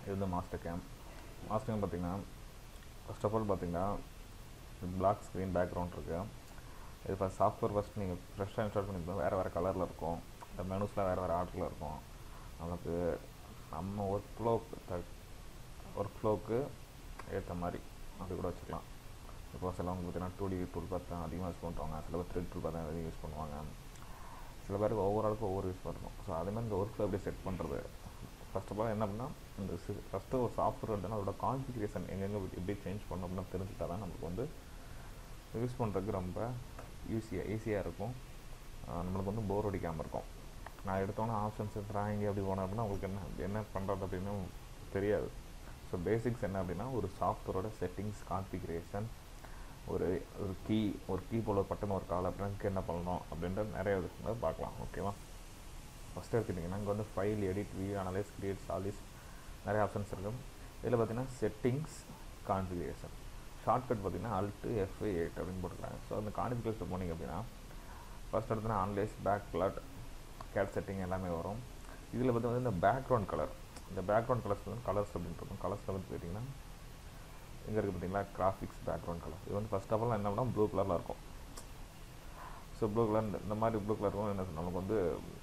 இது வந்து master game master game பார்த்தீங்கன்னா ஃபர்ஸ்ட் ஆஃப் ஆல் பார்த்தீங்கன்னா பிளாக் ஸ்க்ரீன் பேக்ரவுண்ட் இருக்குது இது ஃபஸ்ட் சாஃப்ட்வேர் ஃபஸ்ட் நீங்கள் ஃப்ரெஷ்ஷாக இன்ஸ்டால் பண்ணியிருந்தோம் வேறு வேறு கலரில் இருக்கும் இந்த மெனுஸ்லாம் வேறு வேறு ஆர்டரில் இருக்கும் நமக்கு நம்ம ஒர்க் ஃப்ளோ ஒர்க் ஃப்ளோவுக்கு ஏற்ற மாதிரி அப்படி கூட வச்சுக்கலாம் இப்போ சிலவங்க பார்த்தீங்கன்னா டூ டி டூல் பார்த்தா அதிகமாக யூஸ் பண்ணுவாங்க சில பேர் த்ரீ டூல் பார்த்தா அதிகம் யூஸ் பண்ணுவாங்க சில பேருக்கு ஒவ்வொரு ஆளுக்கு ஒவ்வொரு யூஸ் பண்ணணும் ஸோ அதேமாதிரி இந்த ஒர்க் ஃப்ளோ எப்படி செட் பண்ணுறது ஃபர்ஸ்ட் ஆஃப் ஆல் என்ன பண்ணால் இந்த ஃபஸ்ட்டு ஒரு சாஃப்ட்வேர் வந்துன்னா அதோட கான்ஃபிகரேஷன் எங்கெங்கே எப்படி சேஞ்ச் பண்ணணும் அப்படின்னு தெரிஞ்சுட்டா தான் நமக்கு வந்து யூஸ் பண்ணுறதுக்கு ரொம்ப ஈஸியாக ஈஸியாக இருக்கும் நம்மளுக்கு வந்து போர் அடிக்காமல் இருக்கும் நான் எடுத்தோன்னே ஆப்ஷன்ஸ் ட்ராயிங் எப்படி போனேன் அப்படின்னா உங்களுக்கு என்ன என்ன பண்ணுறது அப்படின்னு தெரியாது ஸோ பேசிக்ஸ் என்ன அப்படின்னா ஒரு சாஃப்ட்வேரோட செட்டிங்ஸ் கான்ஃபிகரேஷன் ஒரு ஒரு கீ ஒரு கீ போல் ஒரு பட்டன் ஒரு கால் அப்படின்னா என்ன பண்ணணும் அப்படின்ற நிறைய விஷயங்கள் பார்க்கலாம் ஓகேவா ஃபஸ்ட்டு எடுத்துட்டிங்கன்னா இங்கே வந்து file edit view analyse create solids நிறைய ஆப்ஷன்ஸ் இருக்கும் இதில் பார்த்தீங்கன்னா செட்டிங்ஸ் கான்ஃபிகரேஷன் ஷார்ட்கட் பார்த்தீங்கன்னா அல்ட்டு எஃப்ஐ எயிட் அப்படின்னு போட்டுருக்காங்க ஸோ அந்த கான்ஃபிகரேஷன் போனீங்க அப்படின்னா ஃபஸ்ட் எடுத்தோன்னா analyse back plot CAD setting எல்லாமே வரும் இதில் பார்த்தீங்கன்னா இந்த பேக்ரவுண்ட் கலர் இந்த பேக்ரவுண்ட் கலர்ஸ் வந்து கலர்ஸ் அப்படின்ட்டு இருக்கும் கலர்ஸில் வந்து பார்த்தீங்கன்னா இங்கே இருக்குது பார்த்தீங்களா கிராஃபிக்ஸ் பேக்ரவுண்ட் கலர் இது வந்து ஃபஸ்ட் ஆஃப் ஆல் என்ன பண்ணால் ப்ளூ கலரில் இருக்கும் ஸோ ப்ளூ கலர் இந்த மாதிரி ப்ளூ கலரும் என்ன நமக்கு வந்து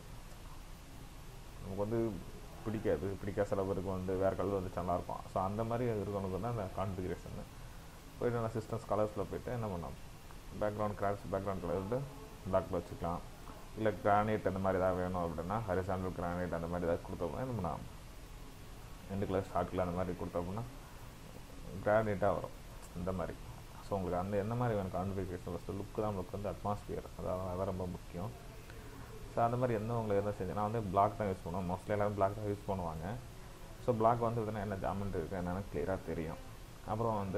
நமக்கு வந்து பிடிக்காது பிடிக்காத சில பேருக்கு வந்து வேறு கலர் வந்து நல்லாயிருக்கும் ஸோ அந்த மாதிரி இருக்கவனுக்கு வந்து அந்த கான்ஃபிகரேஷன் போய்ட்டு நான் சிஸ்டம்ஸ் கலர்ஸில் போய்ட்டு என்ன பண்ணோம் பேக்ரவுண்ட் கிராஃப்ட்ஸ் பேக்ரவுண்ட் கலர் வந்து பிளாக்ல வச்சுக்கலாம் இல்லை கிரானைட் அந்த மாதிரி ஏதாவது வேணும் அப்படின்னா ஹரிசாண்டல் கிரானைட் அந்த மாதிரி ஏதாவது கொடுத்தோம்னா என்ன பண்ணலாம் ரெண்டு கலர் ஷார்ட்டில் அந்த மாதிரி கொடுத்தோம் அப்படின்னா கிரானைட்டாக வரும் இந்த மாதிரி ஸோ உங்களுக்கு அந்த என்ன மாதிரி வேணும் கான்ஃபிகரேஷன் ஃபஸ்ட்டு லுக்கு தான் நம்மளுக்கு வந்து அட்மாஸ்பியர் அதாவது அதான் ரொம்ப முக்கியம் ஸோ அந்த மாதிரி எந்த உங்களுக்கு எதாவது செஞ்சு நான் வந்து பிளாக் தான் யூஸ் பண்ணுவேன் மோஸ்ட்லி எல்லாரும் பிளாக் தான் யூஸ் பண்ணுவாங்க ஸோ பிளாக் வந்து பார்த்தீங்கன்னா என்ன ஜாமெண்ட் இருக்குது என்னென்னு கிளியராக தெரியும் அப்புறம் வந்து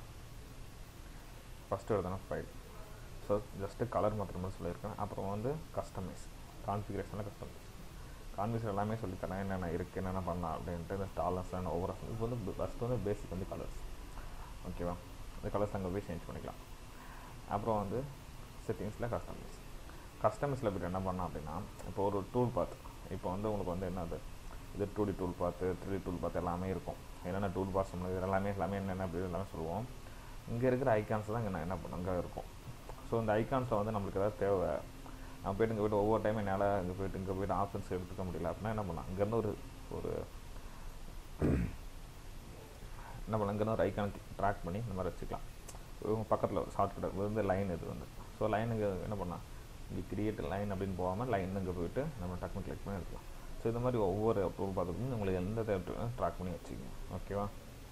ஃபஸ்ட்டு எழுதுனா ஃபைல் ஸோ ஜஸ்ட்டு கலர் மாத்திரமே சொல்லியிருக்கேன் அப்புறம் வந்து கஸ்டமைஸ் கான்ஃபிகரேஷனில் கஸ்டமைஸ் கான்ஃபிகரேஷன் எல்லாமே சொல்லித்தரேன் என்னென்ன இருக்குது என்னென்ன பண்ணலாம் அப்படின்ட்டு இந்த டாலர்ஸ் அண்ட் ஓவர் இப்போ வந்து ஃபஸ்ட்டு வந்து பேசிக் வந்து கலர்ஸ் ஓகேவா இந்த கலர்ஸ் அங்கே போய் சேஞ்ச் பண்ணிக்கலாம் அப்புறம் வந்து செட்டிங்ஸில் கஸ்டமைஸ் கஸ்டமைஸில் போய்ட்டு என்ன பண்ணலாம் அப்படின்னா இப்போ ஒரு டூல் பார்த்து இப்போ வந்து உங்களுக்கு வந்து என்னது இது டூ டி டூல் பார்த்து த்ரீ டூல் பார்த்து எல்லாமே இருக்கும் என்னென்ன டூல் பார்ட்ஸ் இது எல்லாமே எல்லாமே என்னென்ன அப்படி எல்லாமே சொல்லுவோம் இங்கே இருக்கிற ஐக்கான்ஸ் தான் இங்கே என்ன பண்ணும் அங்கே இருக்கும் ஸோ இந்த ஐக்கான்ஸில் வந்து நம்மளுக்கு ஏதாவது தேவை நான் போய்ட்டு இங்கே போய்ட்டு ஒவ்வொரு டைம் என்னால் இங்கே போய்ட்டு இங்கே போய்ட்டு ஆப்ஷன்ஸ் எடுத்துக்க முடியல அப்படின்னா என்ன பண்ணலாம் இங்கேருந்து ஒரு ஒரு என்ன பண்ணலாம் இங்கேருந்து ஒரு ஐக்கான் ட்ராக் பண்ணி இந்த மாதிரி வச்சுக்கலாம் இவங்க பக்கத்தில் ஒரு ஷார்ட்கட் இது வந்து லைன் இது வந்து ஸோ லைனுக்கு என்ன பண்ணலாம் இங்கே கிரியேட் லைன் அப்படின்னு போகாமல் லைன் இங்கே போயிட்டு நம்ம டக்குனு கிளிக் பண்ணி எடுக்கலாம் ஸோ இந்த மாதிரி ஒவ்வொரு டூல் பார்த்துக்கும் உங்களுக்கு எந்த தேவை ட்ராக் பண்ணி வச்சுக்கோங்க ஓகேவா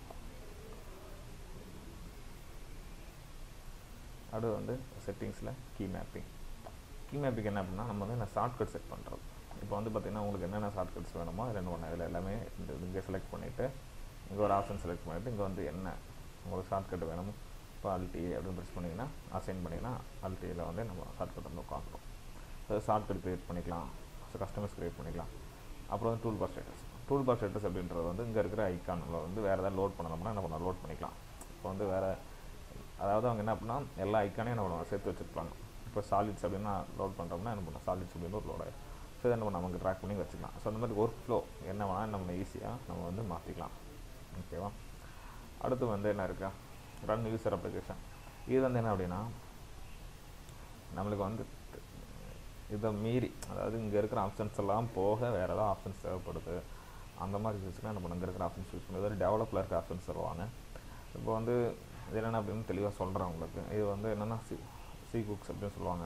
அடுத்து வந்து செட்டிங்ஸில் கீ மேப்பிங் கீ மேப்பிங் என்ன அப்படின்னா நம்ம வந்து என்ன ஷார்ட்கட் செட் பண்ணுறோம் இப்போ வந்து பார்த்திங்கன்னா உங்களுக்கு என்னென்ன ஷார்ட்கட்ஸ் வேணுமோ ரெண்டு ஒன்று இதில் எல்லாமே இந்த இங்கே செலக்ட் பண்ணிவிட்டு இங்கே ஒரு ஆப்ஷன் செலக்ட் பண்ணிவிட்டு இங்கே வந்து என்ன உங்களுக்கு ஷார்ட்கட் வேணுமோ இப்போ அல்டி அப்படின்னு ப்ரெஸ் பண்ணிங்கன்னா அசைன் பண்ணிங்கன்னா அல்டியில் வந்து நம்ம ஷார்ட்கட் வந்து உட்காந்துரும் ஸோ ஷார்ட்கட் க்ரியேட் பண்ணிக்கலாம் ஸோ கஸ்டமர்ஸ் க்ரியேட் பண்ணிக்கலாம் அப்புறம் வந்து tool bar status tool bar status அப்படின்றது வந்து இங்கே இருக்கிற ஐக்கானில் வந்து வேறு ஏதாவது லோட் பண்ணணும்னா என்ன பண்ணலாம் லோட் பண்ணிக்கலாம் இப்போ வந்து வேறு அதாவது அவங்க என்ன பண்ணால் எல்லா ஐக்கானையும் என்ன பண்ணுவாங்க சேர்த்து வச்சுருப்பாங்க இப்போ சாலிட்ஸ் அப்படின்னா லோட் பண்ணுறோம்னா என்ன பண்ணலாம் சாலிட்ஸ் அப்படின்னு ஒரு லோட் ஆகும் ஸோ இதை நம்ம நமக்கு ட்ராக் பண்ணி வச்சுக்கலாம் ஸோ அந்த மாதிரி ஒர்க் ஃப்ளோ என்ன வேணால் நம்ம ஈஸியாக நம்ம வந்து மாற்றிக்கலாம் ஓகேவா அடுத்து வந்து என்ன இருக்கா ரன் யூசர் அப்ளிகேஷன் இது வந்து என்ன அப்படின்னா நம்மளுக்கு வந்து இதை மீறி அதாவது இங்கே இருக்கிற ஆப்ஷன்ஸ் எல்லாம் போக வேறு ஏதாவது ஆப்ஷன்ஸ் தேவைப்படுது அந்த மாதிரி யூஸ்னால் நம்ம இங்கே இருக்கிற ஆப்ஷன்ஸ் யூஸ் பண்ணி அதாவது டெவலப்பில் இருக்க ஆப்ஷன்ஸ் சொல்லுவாங்க இப்போ வந்து இது என்னென்ன அப்படின்னு தெளிவாக சொல்கிறேன் உங்களுக்கு இது வந்து என்னென்னா சி சி குக்ஸ் அப்படின்னு சொல்லுவாங்க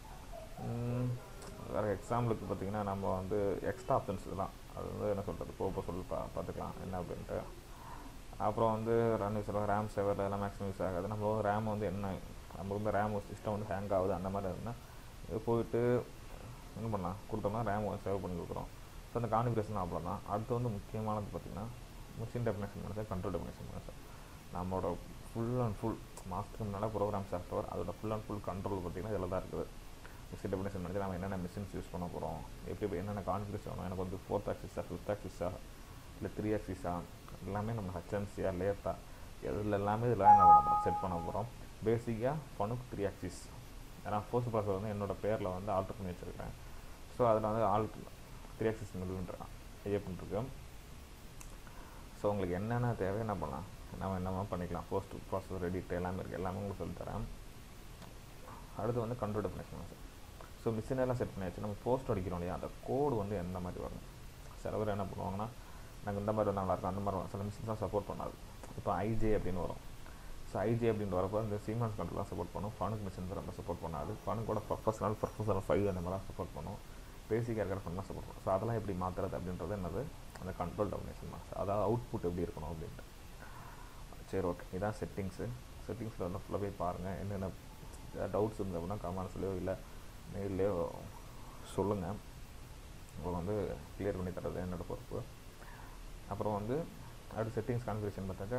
வேறு எக்ஸாம்பிளுக்கு பார்த்திங்கன்னா நம்ம வந்து எக்ஸ்ட்ரா ஆப்ஷன்ஸ் இதெல்லாம் அது வந்து என்ன சொல்கிறது போக போக சொல்லி பா பார்த்துக்கலாம் என்ன அப்படின்ட்டு அப்புறம் வந்து ரன் யூஸ் ஆகும் ரேம் சேவர் எல்லாம் மேக்ஸிமம் யூஸ் ஆகாது நம்ம ரேம் வந்து என்ன நம்ம வந்து ரேம் சிஸ்டம் வந்து ஹேங் ஆகுது அந்த மாதிரி இருந்தால் இது போயிட்டு என்ன பண்ணலாம் கொடுத்தோம்னா ரேம் வந்து சேவ் பண்ணி கொடுக்குறோம் ஸோ அந்த கான்ஃபிகரேஷன் அவ்வளோ தான் அடுத்து வந்து முக்கியமானது பார்த்திங்கன்னா மிஷின் டெஃபினேஷன் பண்ணி கண்ட்ரோல் டெஃபினேஷன் பண்ணி நம்மளோட ஃபுல் அண்ட் ஃபுல் மாஸ்டருக்கு முன்னால் ப்ரோக்ராம் சாஃப்ட்வேர் அதோட ஃபுல் அண்ட் ஃபுல் கண்ட்ரோல் பார்த்திங்கன்னா இதில் தான் இருக்குது மிஷின் டெஃபினேஷன் பண்ணி நம்ம என்னென்ன மிஷின்ஸ் யூஸ் பண்ண போகிறோம் எப்படி என்னென்ன கான்ஃபிகரேஷன் வேணும் எனக்கு வந்து ஃபோர்த் ஆக்சிஸா ஃபிஃப்த் ஆக்சிஸா இல்லை த்ரீ ஆக்சிஸா எல்லாமே நம்ம ஹச்எம்சியா லேத்தா இதில் எல்லாமே இதில் நம்ம செட் பண்ண போகிறோம் பேசிக்காக ஃபனுக்கு த்ரீ ஆக்சிஸ் ஏன்னா ஃபோர்ஸ் ப்ராசர் வந்து என்னோடய பேரில் வந்து ஆல்ட்ரு பண்ணி வச்சுருக்கேன் ஸோ அதில் வந்து ஆல்ட் த்ரீ ஆக்சிஸ் மில்லுன்ற ஐயப்பன் இருக்கு ஸோ உங்களுக்கு என்னென்ன தேவை என்ன பண்ணலாம் நம்ம என்னமா பண்ணிக்கலாம் போஸ்ட் ப்ராசஸ் எடிட் எல்லாமே இருக்குது எல்லாமே உங்களுக்கு சொல்லித்தரேன் அடுத்து வந்து control definition sir so machine எல்லாம் செட் பண்ணியாச்சு நம்ம போஸ்ட் அடிக்கிறோம் இல்லையா அந்த கோடு வந்து எந்த மாதிரி வரும் சில பேர் என்ன பண்ணுவாங்கன்னா நாங்கள் இந்த மாதிரி வந்தால் நல்லாயிருக்கும் அந்த மாதிரி வரும் சில மிஷின் தான் சப்போர்ட் பண்ணாது இப்போ ஐஜே அப்படின்னு வரும் ஸோ ஐஜே அப்படின்னு வரப்போ இந்த சீமான்ஸ் கண்ட்ரோலாம் சப்போர்ட் பண்ணும் ஃபனுக்கு மிஷின் தான் ரொம்ப சப்போர்ட் பண்ணாது ஃபனுக்கோட ப்ரொஃபஷனல் ப்ரொஃபஷனல் ஃபைவ் அந்த மாதிரிலாம் சப்போர்ட் பண்ணும் பேசிக் இருக்கிற ஃபன்லாம் சப்போர்ட் பண்ணும் ஸோ அதெல்லாம் எப்படி மாற்றுறது அப்படின்றது என்னது அந்த கண்ட்ரோல் டெஃபினேஷன் தான் அதாவது அவுட்புட் எப்படி இருக்கணும் அப்படின்ட்டு சரி ஓகே இதான் செட்டிங்ஸு செட்டிங்ஸில் வந்து ஃபுல்லாக போய் பாருங்கள் என்னென்ன டவுட்ஸ் இருந்தது அப்படின்னா கமெண்ட்ஸ்லையோ இல்லை மெயில்லையோ சொல்லுங்கள் உங்களுக்கு வந்து கிளியர் பண்ணி தரது என்னோடய பொறுப்பு அப்புறம் வந்து அடுத்து செட்டிங்ஸ் கான்ஃபிகரேஷன் பார்த்தாக்கா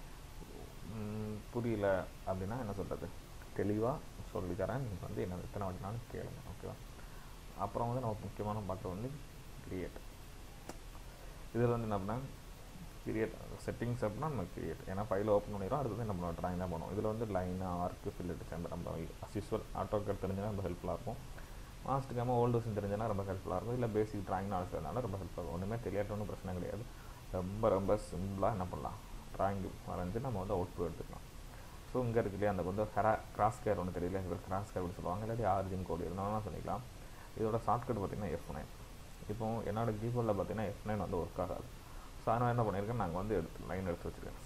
புரியல அப்படின்னா என்ன சொல்கிறது தெளிவாக சொல்லி தரேன் நீங்கள் வந்து என்ன எத்தனை வாட்டினாலும் கேளுங்க ஓகேவா அப்புறம் வந்து நம்ம முக்கியமான பார்க்குறது வந்து கிரியேட் இதில் வந்து என்ன பண்ணால் கிரியேட் செட்டிங்ஸ் அப்படின்னா நம்ம கிரியேட் ஏன்னா ஃபைல் ஓப்பன் பண்ணிடுறோம் அடுத்து வந்து நம்ம ட்ராயிங் தான் பண்ணுவோம் இதில் வந்து லைனு ஆர்க்கு ஃபில்லட் சேம்பர் நம்ம அஸ்யூஸ்வல் ஆட்டோ கட் தெரிஞ்சால் ரொம்ப ஹெல்ப்ஃபுல்லாக இருக்கும் மாஸ்ட் கேமோ ஓல்டு விஷயம் தெரிஞ்சுன்னா ரொம்ப ஹெல்ப்ஃபுல்லாக இருக்கும் இல்லை பேசிக் ட்ராயிங் நாலேஜ் இருந்தாலும் ரொம்ப ஹெல்ப்ஃபுல்லாக இருக்கும் ஒன்றுமே தெரியாத ஒன்றும் பிரச்சனை கிடையாது ரொம்ப ரொம்ப சிம்பிளாக என்ன பண்ணலாம் ட்ராயிங் வரைஞ்சி நம்ம வந்து அவுட்புட் எடுத்துக்கலாம் ஸோ இங்கே இருக்கு இல்லையா அந்த வந்து ஹெரா கிராஸ் கேர் ஒன்று தெரியல இவர் கிராஸ் கேர் அப்படி சொல்லுவாங்க இல்லாட்டி ஆர்ஜின் கோடு இருந்தாலும் சொல்லிக்கலாம் இதோட ஷார்ட்கட் பார்த்திங்கன்னா எஃப் நைன் இப்போ என்னோடய கீபோர்டில் பார்த்தீங்கன்னா எஃப் நைன் வந்து ஒர்க் ஆகாது ஸோ அதனால் என்ன பண்ணியிருக்கேன் நாங்கள் வந்து எடுத்து லைன் எடுத்து வச்சுருக்கேன்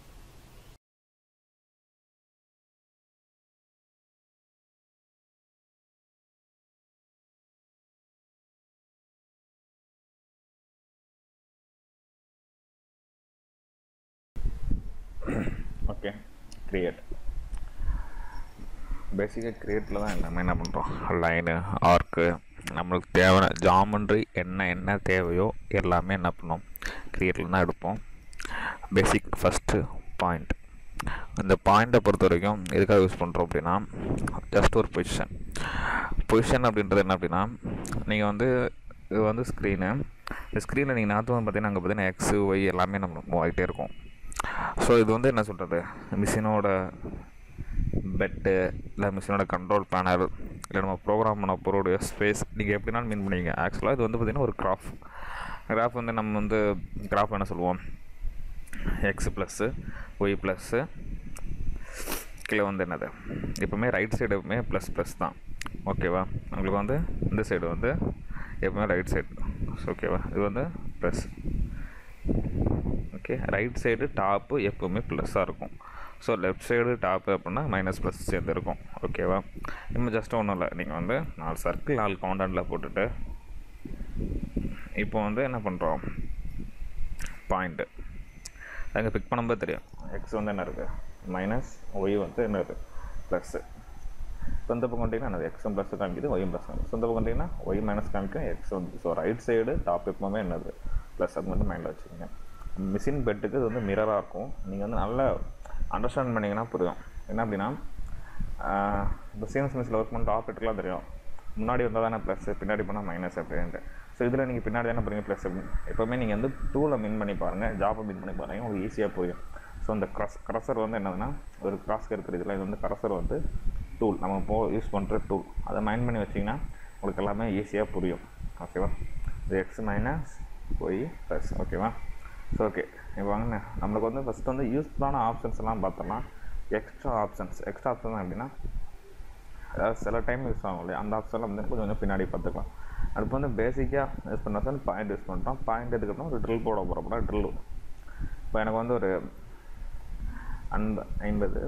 ஓகே க்ரியேட் பேசிக்காக க்ரியேட்டில் தான் எல்லாமே என்ன பண்ணுறோம் லைனு ஆர்க்கு நம்மளுக்கு தேவையான ஜாமெண்ட்ரி என்ன என்ன தேவையோ எல்லாமே என்ன பண்ணோம் க்ரியேட்டில் தான் எடுப்போம் பேசிக் ஃபஸ்ட்டு பாயிண்ட் இந்த பாயிண்ட்டை பொறுத்த வரைக்கும் எதுக்காக யூஸ் பண்ணுறோம் அப்படின்னா ஜஸ்ட் ஒரு பொசிஷன் பொசிஷன் அப்படின்றது என்ன அப்படின்னா நீங்கள் வந்து இது வந்து ஸ்க்ரீனு இந்த ஸ்க்ரீனில் நீங்கள் நாற்று வந்து பார்த்தீங்கன்னா அங்கே பார்த்தீங்கன்னா எக்ஸு ஒய் எல்லாமே நம்ம மூவ் ஆகிட்டே இருக்கும் ஸோ இது வந்து என்ன சொல்கிறது மிஷினோட பெட்டு இல்லை மிஷினோட கண்ட்ரோல் பேனல் இல்லை நம்ம ப்ரோக்ராம் பண்ண பொருளுடைய ஸ்பேஸ் நீங்கள் எப்படினாலும் மீன் பண்ணிங்க ஆக்சுவலாக இது வந்து பார்த்திங்கன்னா ஒரு கிராஃப் கிராஃப் வந்து நம்ம வந்து கிராஃப் என்ன சொல்லுவோம் எக்ஸ் ப்ளஸ்ஸு ஒய் ப்ளஸ்ஸு கீழே வந்து என்னது எப்போவுமே ரைட் சைடு எப்பவுமே ப்ளஸ் ப்ளஸ் தான் ஓகேவா உங்களுக்கு வந்து இந்த சைடு வந்து எப்பவுமே ரைட் சைடு ஓகேவா இது வந்து plus okay right side top எப்போவுமே ப்ளஸ்ஸாக இருக்கும் ஸோ லெஃப்ட் சைடு டாப்பு அப்படின்னா மைனஸ் ப்ளஸ் சேர்ந்து இருக்கும் ஓகேவா இன்னும் ஜஸ்ட் ஒன்றும் இல்லை நீங்கள் வந்து நாலு சர்க்கிள் நாலு கவுண்டனில் போட்டுட்டு இப்போ வந்து என்ன பண்ணுறோம் பாயிண்ட்டு அங்கே பிக் பண்ணும்போது தெரியும் எக்ஸ் வந்து என்ன இருக்குது மைனஸ் ஒய் வந்து என்ன இருக்குது ப்ளஸ்ஸு இப்போ இந்த பக்கம் வந்தீங்கன்னா என்னது எக்ஸும் ப்ளஸ் காமிக்குது ஒயும் ப்ளஸ் காமிக்குது இந்த பக்கம் வந்தீங்கன்னா ஒய் மைனஸ் காமிக்கும் எக்ஸ் வந்து ஸோ ரைட் சைடு டாப் எப்பவுமே என்னது ப்ளஸ் அது மட்டும் மைண்டில் வச்சுக்கோங்க மிஷின் பெட்டுக்கு இது வந்து மிரராக இருக்கும் நீங்கள் வந்து நல்லா அண்டர்ஸ்டாண்ட் பண்ணிங்கன்னா புரியும் என்ன அப்படின்னா இப்போ சீனஸ் மிஷில் ஒர்க் பண்ணுற ஆப்ரேட்டர்லாம் தெரியும் முன்னாடி வந்தால் தானே ப்ளஸ் பின்னாடி போனால் மைனஸ் அப்படின்ட்டு ஸோ இதில் நீங்கள் பின்னாடி தானே போகிறீங்க ப்ளஸ் அப்படின்னு எப்போவுமே நீங்கள் வந்து டூலை மின் பண்ணி பாருங்கள் ஜாப்பை மின் பண்ணி பாருங்கள் உங்களுக்கு ஈஸியாக புரியும் ஸோ இந்த க்ரஸ் க்ரஸர் வந்து என்னதுன்னா ஒரு கிராஸ் இருக்கிற இதில் இது வந்து க்ரஸர் வந்து டூல் நம்ம போ யூஸ் பண்ணுற டூல் அதை மைண்ட் பண்ணி வச்சிங்கன்னா உங்களுக்கு எல்லாமே ஈஸியாக புரியும் ஓகேவா இது எக்ஸ் மைனஸ் ஒய் ப்ளஸ் ஓகேவா ஸோ ஓகே இப்போ வாங்க நம்மளுக்கு வந்து ஃபஸ்ட் வந்து யூஸ்ஃபுல்லான ஆப்ஷன்ஸ் எல்லாம் பார்த்தோம்னா எக்ஸ்ட்ரா ஆப்ஷன்ஸ் எக்ஸ்ட்ரா ஆப்ஷன் அப்படின்னா அதாவது சில டைம் யூஸ் ஆகும் இல்லையா அந்த ஆப்ஷனில் வந்து கொஞ்சம் கொஞ்சம் பின்னாடி பார்த்துக்கலாம் அடுப்பு வந்து பேசிக்காக யூஸ் பண்ணால் பாயிண்ட் யூஸ் பண்ணுறோம் பாயிண்ட் எதுக்கப்புறம் ஒரு ட்ரில் போட போகிறோம்னா ட்ரில் இப்போ எனக்கு வந்து ஒரு அந்த ஐம்பது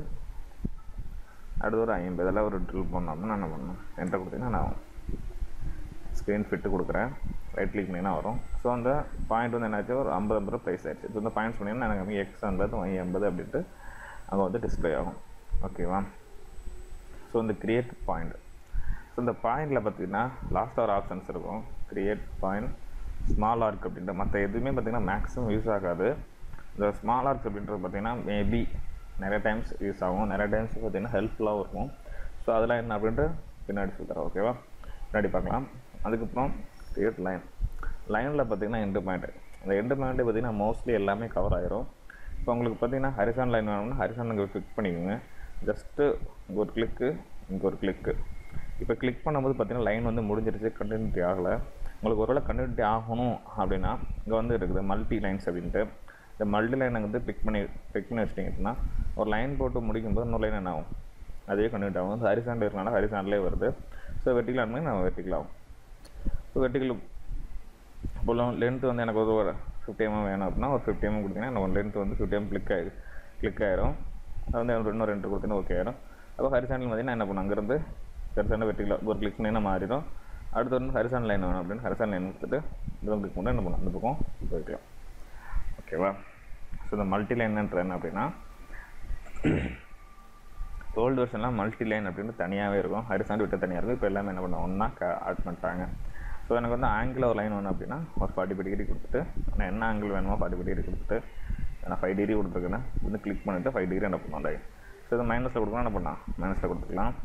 அடுத்து ஒரு ஐம்பது எல்லாம் ஒரு ட்ரில் பண்ணோம்னா நான் என்ன பண்ணணும் என்கிட்ட கொடுத்தீங்கன்னா நான் ஸ்க்ரீன் ஃபிட்டு கொடுக்குறேன் ரைட் கிளிக் பண்ணிங்கன்னா வரும் ஸோ அந்த பாயிண்ட் வந்து என்னாச்சு ஒரு ஐம்பது ஐம்பது ப்ரைஸ் ஆயிடுச்சு இப்போ இந்த பாயிண்ட்ஸ் பண்ணிங்கன்னா எனக்கு எக்ஸ் ஐம்பது ஒய் எண்பது அப்படின்ட்டு அங்கே வந்து டிஸ்பிளே ஆகும் ஓகேவா ஸோ இந்த கிரியேட் பாயிண்ட் ஸோ இந்த பாயிண்டில் பார்த்தீங்கன்னா லாஸ்ட்டாக ஒரு ஆப்ஷன்ஸ் இருக்கும் கிரியேட் பாயிண்ட் ஸ்மால் ஆர்க் அப்படின்ற மற்ற எதுவுமே பார்த்தீங்கன்னா மேக்ஸிமம் யூஸ் ஆகாது இந்த ஸ்மால் ஆர்க் அப்படின்றது பார்த்தீங்கன்னா மேபி நிறைய டைம்ஸ் யூஸ் ஆகும் நிறைய டைம்ஸ் பார்த்தீங்கன்னா ஹெல்ப்ஃபுல்லாகவும் இருக்கும் ஸோ அதெல்லாம் என்ன அப்படின்ட்டு பின்னாடி சொல்லுறேன் ஓகேவா பின்னாடி பார்க்கலாம் அதுக்கப்புறம் கிரியேட் லைன் லைனில் பார்த்தீங்கன்னா எண்டு பாயிண்ட் அந்த எண்டு பாயிண்ட்டு பார்த்தீங்கன்னா மோஸ்ட்லி எல்லாமே கவர் ஆயிரும் இப்போ உங்களுக்கு பார்த்தீங்கன்னா ஹரிசான் லைன் வேணும்னா ஹரிசான் இங்கே ஃபிக் பண்ணிக்கோங்க ஜஸ்ட்டு இங்கே ஒரு கிளிக்கு இங்கே ஒரு கிளிக்கு இப்போ கிளிக் பண்ணும்போது பார்த்தீங்கன்னா லைன் வந்து முடிஞ்சிருச்சு கண்டினியூட்டி ஆகலை உங்களுக்கு ஒருவேளை கண்டினியூட்டி ஆகணும் அப்படின்னா இங்கே வந்து இருக்குது மல்டி லைன்ஸ் அப்படின்ட்டு இந்த இந்த மல்டி லைனை வந்து பிக் பண்ணி பிக் பண்ணி வச்சிட்டிங்கன்னா ஒரு லைன் போட்டு முடிக்கும்போது இன்னொரு லைன் என்ன ஆகும் அதே கன்வெர்ட் ஆகும் ஹரிசாண்டில் இருக்கனால ஹரிசாண்டிலே வருது ஸோ வெர்டிகல் ஆனது நம்ம வெர்டிகல் ஆகும் ஸோ வெர்டிகல் இப்போ லென்த் வந்து எனக்கு ஒரு ஃபிஃப்டி எம்எம் வேணும் அப்படின்னா ஒரு ஃபிஃப்டி எம்எம் கொடுத்தீங்கன்னா நம்ம லென்த் வந்து ஃபிஃப்டி எம் கிளிக் ஆகி கிளிக் ஆயிரும் அது வந்து இன்னும் ரெண்டு கொடுத்தீங்கன்னா ஓகே ஆயிரும் அப்போ ஹரிசாண்டில் பார்த்தீங்கன்னா என்ன பண்ணும் அங்கேருந்து ஹரிசாண்டில் வெர்டிகல் ஒரு கிளிக் பண்ணி மாறிடும் அடுத்து வந்து ஹரிசான் லைன் வேணும் அப்படின்னு ஹரிசான் லைன் கொடுத்துட்டு இதுவும் கிளிக் பண்ணி என்ன பண்ணும் அந்த பக்கம் போய்க்கலாம் ஓகேவா ஸோ இந்த மல்டி லைன்ன்ற என்ன அப்படின்னா ஓல்டு வருஷன்லாம் மல்டி லைன் அப்படின்னு தனியாகவே இருக்கும் ஹரிசாண்ட் விட்டு தனியாக இருக்கும் இப்போ எல்லாமே என்ன பண்ணுவோம் ஒன்றா ஆட் பண்ணிட்டாங்க ஸோ எனக்கு வந்து ஆங்கிள் ஒரு லைன் வேணும் அப்படின்னா ஒரு ஃபார்ட்டி ஃபைவ் டிகிரி கொடுத்துட்டு நான் என்ன ஆங்கிள் வேணுமோ ஃபார்ட்டி ஃபைவ் டிகிரி கொடுத்துட்டு நான் ஃபைவ் டிகிரி கொடுத்துருக்கேன்னா வந்து கிளிக் பண்ணிவிட்டு ஃபைவ் டிகிரி என்ன பண்ணுவோம் லைன் ஸோ இது மைனஸில் கொடுக்கணும் என்ன பண்ணலாம் மைனஸில் கொடுத்துக்கலாம்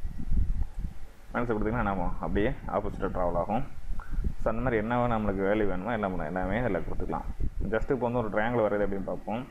மைனஸில் கொடுத்தீங்கன்னா என்ன ஆகும் அப்படியே ஆப்போசிட்டாக ட்ராவல் ஆகும் ஸோ அந்த மாதிரி என்ன நம்மளுக்கு வேல்யூ வேணுமோ எல்லாம் பண்ணலாம் எல்லாமே இதில் கொடுத்துக்கலாம் ஜஸ்ட்டு இப்போ வந்து ஒரு ட்ரையாங்கிள் வருது அப்படின்னு பார்ப்போம்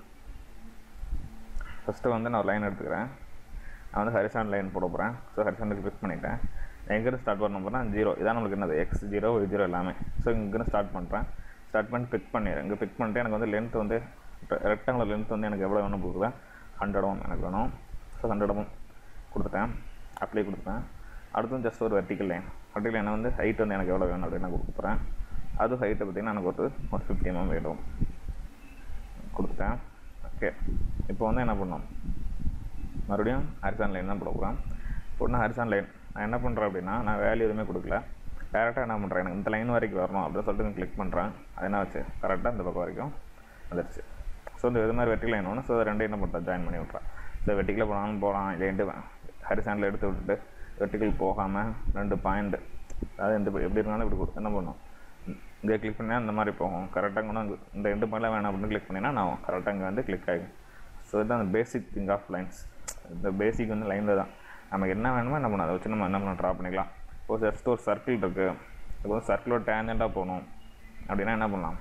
ஃபஸ்ட்டு வந்து நான் ஒரு லைன் எடுத்துக்கிறேன் நான் வந்து ஹரிசான் லைன் போட போகிறேன் ஸோ ஹரிசானுக்கு கிளிக் பண்ணிட்டேன் எங்கேருந்து ஸ்டார்ட் பண்ண போகிறேன் ஜீரோ இதான் நம்மளுக்கு என்னது எக்ஸ் ஜீரோ ஒய் ஜீரோ எல்லாமே ஸோ இங்கேருந்து ஸ்டார்ட் பண்ணுறேன் ஸ்டார்ட் பண்ணி பிக் பண்ணிடுறேன் இங்கே பிக் பண்ணிட்டு எனக்கு வந்து லென்த் வந்து ரெக்டாங்குலர் லென்த் வந்து எனக்கு எவ்வளோ வேணும் கொடுக்குறேன் ஹண்ட்ரடும் எனக்கு வேணும் ஸோ ஹண்ட்ரடும் கொடுத்துட்டேன் அப்ளை கொடுத்துட்டேன் அடுத்தும் ஜஸ்ட் ஒரு வெர்டிக்கல் லைன் வெர்டிக்கல் லைனை வந்து ஹைட் வந்து எனக்கு எவ்வளோ வேணும் அப்படின்னு நான் கொடுக்குறேன் அது ஹைட்டை பார்த்திங்கன்னா எனக்கு ஒரு ஒரு ஃபிஃப்டி எம்எம் வேணும் கொடுத்துட்டேன் ஓகே இப்போ வந்து என்ன பண்ணோம் மறுபடியும் ஹரிசான் லைன் தான் போட போகிறேன் போட்டு ஹரிசான் லைன் நான் என்ன பண்ணுறேன் அப்படின்னா நான் வேல்யூ எதுவுமே கொடுக்கல டேரெக்டாக என்ன பண்ணுறேன் எனக்கு இந்த லைன் வரைக்கும் வரணும் அப்படின்னு சொல்லிட்டு கிளிக் பண்ணுறேன் அது என்ன வச்சு கரெக்டாக இந்த பக்கம் வரைக்கும் வந்துடுச்சு ஸோ இந்த இது மாதிரி வெட்டிக்கல் லைன் ஒன்று ஸோ ரெண்டு என்ன பண்ணுறேன் ஜாயின் பண்ணி விட்றேன் ஸோ வெட்டிக்கில் போனாலும் போகலாம் இல்லைன்ட்டு ஹரிசானில் எடுத்து விட்டுட்டு வெட்டிக்கல் போகாமல் ரெண்டு பாயிண்ட் அதாவது எந்த எப்படி இருந்தாலும் இப்படி கொடு- என்ன பண்ணும் இங்கே கிளிக் பண்ணால் இந்த மாதிரி போகும் கரெக்டாக கொண்டு வந்து இந்த ரெண்டு பாயிண்ட்லாம் வேணாம் அப்படின்னு கிளிக் பண்ணினா நான் கரெக்டாக இங்கே வந்து கிளிக் ஆகும் ஸோ இதுதான் அந்த பேசிக் திங் ஆஃப் லைன்ஸ் இந்த பேசிக் வந்து லைனில் தான் நமக்கு என்ன வேணுமோ என்ன பண்ணணும் அதை வச்சு நம்ம என்ன பண்ண ட்ரா பண்ணிக்கலாம் இப்போ ஜஸ்ட் ஒரு சர்க்கிள் இருக்குது இப்போ வந்து சர்க்கிளோட டேஞ்சண்ட்டாக போகணும் அப்படின்னா என்ன பண்ணலாம்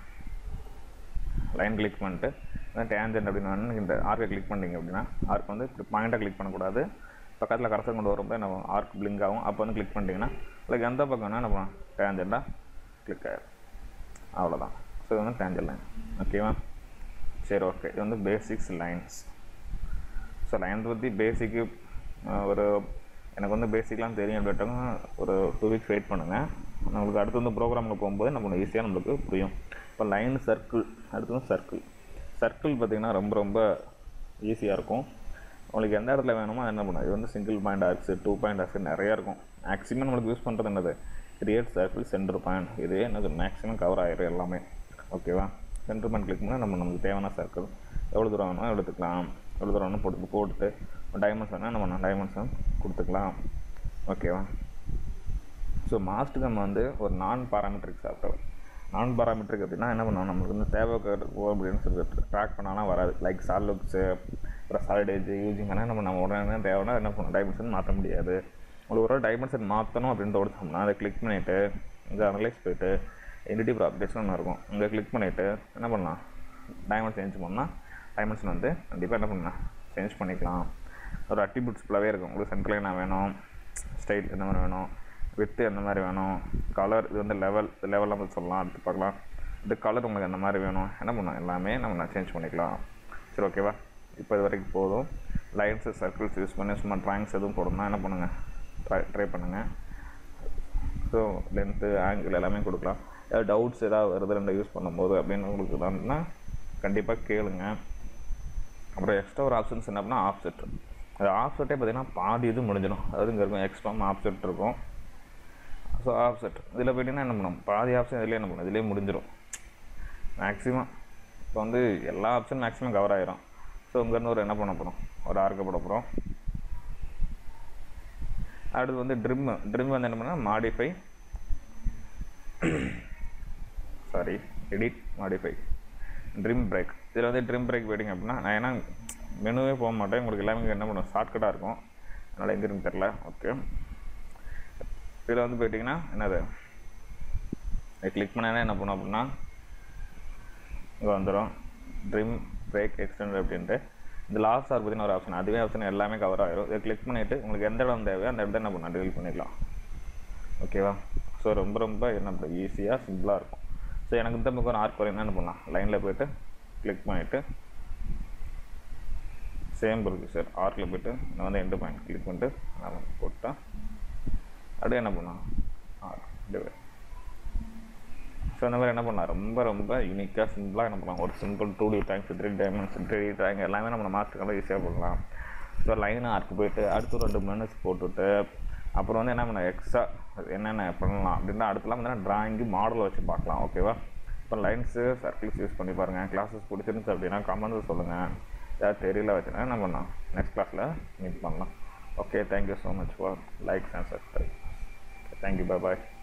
லைன் கிளிக் பண்ணிட்டு டேஞ்சன்ட் அப்படின்னு வேணும் இந்த ஆர்க்கை கிளிக் பண்ணிங்க அப்படின்னா ஆர்க் வந்து இப்படி பாயிண்ட்டாக கிளிக் பண்ணக்கூடாது பக்கத்தில் கரசர் கொண்டு வரும்போது நம்ம ஆர்க் பிளிங்க் ஆகும் அப்போ வந்து கிளிக் பண்ணிட்டீங்கன்னா லைக் எந்த பக்கம் வேணால் என்ன பண்ணலாம் டேஞ்சண்ட்டாக கிளிக் ஆகிடும் அவ்வளோதான் ஸோ இது வந்து டேஞ்சல் லைன் ஓகேவா சரி ஓகே இது வந்து பேசிக்ஸ் லைன்ஸ் ஸோ லைன் பற்றி பேசிக்கு ஒரு எனக்கு வந்து பேசிக்லாம் தெரியும் அப்படின்ட்டாங்க ஒரு டூ வீக்ஸ் வெயிட் பண்ணுங்கள் நம்மளுக்கு அடுத்து வந்து ப்ரோக்ராமில் போகும்போது நம்ம ஈஸியாக நம்மளுக்கு புரியும் இப்போ லைன் சர்க்கிள் அடுத்து வந்து சர்க்கிள் சர்க்கிள் பார்த்திங்கன்னா ரொம்ப ரொம்ப ஈஸியாக இருக்கும் உங்களுக்கு எந்த இடத்துல வேணுமோ அது என்ன பண்ணும் இது வந்து single point arcs two point arcs நிறையா இருக்கும் மேக்ஸிமம் நம்மளுக்கு யூஸ் பண்ணுறது என்னது கிரியேட் சர்க்கிள் சென்டர் பாயிண்ட் இது என்னது மேக்ஸிமம் கவர் ஆகிடும் எல்லாமே ஓகேவா சென்டர் பாயிண்ட் கிளிக் பண்ணால் நம்ம நமக்கு தேவையான சர்க்கிள் எவ்வளோ தூரம் வேணுமோ எடுத்துக்கலாம் எவ்வளோ தூரம் வேணும் போட்டு போட்டுட்டு டைமண்ட்ஸ் வேணால் நம்ம டைமண்ட்ஸும் கொடுத்துக்கலாம் ஓகேவா ஸோ மாஸ்ட் நம்ம வந்து ஒரு நான் பாராமெட்ரிக் சாஃப்ட்வேர் நான் பாராமெட்ரிக் அப்படின்னா என்ன பண்ணுவோம் நம்மளுக்கு வந்து தேவை அப்படின்னு சொல்லி ட்ராக் பண்ணாலும் வராது லைக் சாலுக்ஸு அப்புறம் சாலிடேஜ் யூஜிங் ஆனால் நம்ம நம்ம உடனே என்ன தேவைன்னா என்ன பண்ணணும் டைமென்ஷன் மாற்ற முடியாது உங்களுக்கு ஒரு டைமென்ஷன் மாற்றணும் அப்படின்னு தோடிச்சோம்னா அதை கிளிக் பண்ணிவிட்டு இங்கே அனலைஸ் போயிட்டு என்டிட்டி ப்ராப்பர்ட்டிஸ்னு ஒன்று இருக்கும் இங்கே கிளிக் பண்ணிவிட்டு என்ன பண்ணலாம் டைமென்ஷன் சேஞ்ச் பண்ணால் டைமென்ஷன் வந்து கண்டிப்பாக என்ன பண்ணலாம் சேஞ்ச் பண்ணிக்கலாம் ஒரு அட்டிபியூட்ஸ் ஃபுல்லாகவே இருக்கும் உங்களுக்கு சென்ட்ரல் என்ன வேணும் ஸ்டைல் எந்த மாதிரி வேணும் வித்து எந்த மாதிரி வேணும் கலர் இது வந்து லெவல் லெவல் நம்ம சொல்லலாம் அடுத்து பார்க்கலாம் இது கலர் உங்களுக்கு எந்த மாதிரி வேணும் என்ன பண்ணலாம் எல்லாமே நம்ம சேஞ்ச் பண்ணிக்கலாம் சரி ஓகேவா இப்போ இது வரைக்கும் போதும் லைன்ஸு சர்க்கிள்ஸ் யூஸ் பண்ணி சும்மா ட்ராயிங்ஸ் எதுவும் போடணும்னா என்ன பண்ணுங்கள் ட்ரை ட்ரை பண்ணுங்கள் ஸோ லென்த்து ஆங்கிள் எல்லாமே கொடுக்கலாம் ஏதாவது டவுட்ஸ் ஏதாவது வருது ரெண்டு யூஸ் பண்ணும்போது அப்படின்னு உங்களுக்கு தான்னா கண்டிப்பாக கேளுங்க அப்புறம் எக்ஸ்ட்ரா ஒரு ஆப்ஷன்ஸ் என்ன அப்படின்னா ஆஃப்செட் அது ஆஃப்செட்டே பார்த்தீங்கன்னா பாதி இது முடிஞ்சிடும் அதாவது இங்கே இருக்கும் எக்ஸ்ட்ரா ஆஃப்செட் இருக்கும் ஸோ ஆஃப்செட் இதில் போயிட்டீங்கன்னா என்ன பண்ணும் பாதி ஆப்ஷன் இதிலே என்ன பண்ணும் இதிலே முடிஞ்சிடும் மேக்ஸிமம் இப்போ வந்து எல்லா ஆப்ஷன் மேக்ஸிமம் கவர் ஆயிரும் ஸோ இங்கேருந்து ஒரு என்ன பண்ண போகிறோம் ஒரு ஆர்க்க போட போகிறோம் அடுத்து வந்து ட்ரிம் ட்ரிம் வந்து என்ன பண்ணால் modify sorry edit modify trim break இதில் வந்து ட்ரிம் பிரேக் போயிட்டீங்க அப்படின்னா நான் ஏன்னா மெனுவே போக மாட்டேன் உங்களுக்கு எல்லாமே இங்க என்ன பண்ணும் ஷார்ட்கட்டாக இருக்கும் அதனால் எங்கே இருக்குன்னு தெரில ஓகே இதில் வந்து போயிட்டிங்கன்னா என்னது கிளிக் பண்ணாலே என்ன பண்ணும் அப்படின்னா இங்கே வந்துடும் ட்ரிம் பிரேக் எக்ஸ்டெண்ட் அப்படின்ட்டு இந்த லாஸ்ட் ஆர் பற்றின ஒரு ஆப்ஷன் அதுவே ஆப்ஷன் எல்லாமே கவர் ஆயிரும் இதை கிளிக் பண்ணிவிட்டு உங்களுக்கு எந்த இடம் தேவையோ அந்த இடத்த என்ன பண்ணலாம் டெலிட் பண்ணிக்கலாம் ஓகேவா ஸோ ரொம்ப ரொம்ப என்ன ஈஸியாக சிம்பிளாக இருக்கும் ஸோ எனக்கு இந்த பக்கம் ஒரு ஆர்க் வரையும் என்ன பண்ணலாம் லைனில் போயிட்டு கிளிக் பண்ணிவிட்டு சேம் இருக்குது சார் ஆர்க்கில் போய்ட்டு நான் வந்து எண்டு பாயிண்ட் கிளிக் பண்ணிட்டு நான் போட்டேன் அப்படியே என்ன பண்ணலாம் ஆர் டிவைட் ஸோ இந்த மாதிரி என்ன பண்ணலாம் ரொம்ப ரொம்ப யூனிக்காக சிம்பிளாக என்ன பண்ணலாம் ஒரு simple two D drawings three dimensions three D drawing எல்லாமே நம்ம மாஸ்டர் கலர் ஈஸியாக பண்ணலாம் ஸோ லைன் ஆர்க்கு போயிட்டு அடுத்து ரெண்டு மினிட்ஸ் போட்டுவிட்டு அப்புறம் வந்து என்ன பண்ண எக்ஸ்ட்ரா என்னென்ன பண்ணலாம் அப்படின்னா அடுத்தலாம் வந்து ட்ராயிங்கு மாடல் வச்சு பார்க்கலாம் ஓகேவா இப்போ லைன்ஸு சர்க்கிள்ஸ் யூஸ் பண்ணி பாருங்கள் கிளாஸஸ் பிடிச்சிருந்துச்சு அப்படின்னா கமெண்ட்ஸ் சொல்லுங்கள் ஏதாவது தெரியல வச்சுன்னா என்ன பண்ணலாம் நெக்ஸ்ட் கிளாஸில் மீட் பண்ணலாம் okay thank you so much for likes and subscribe thank you bye bye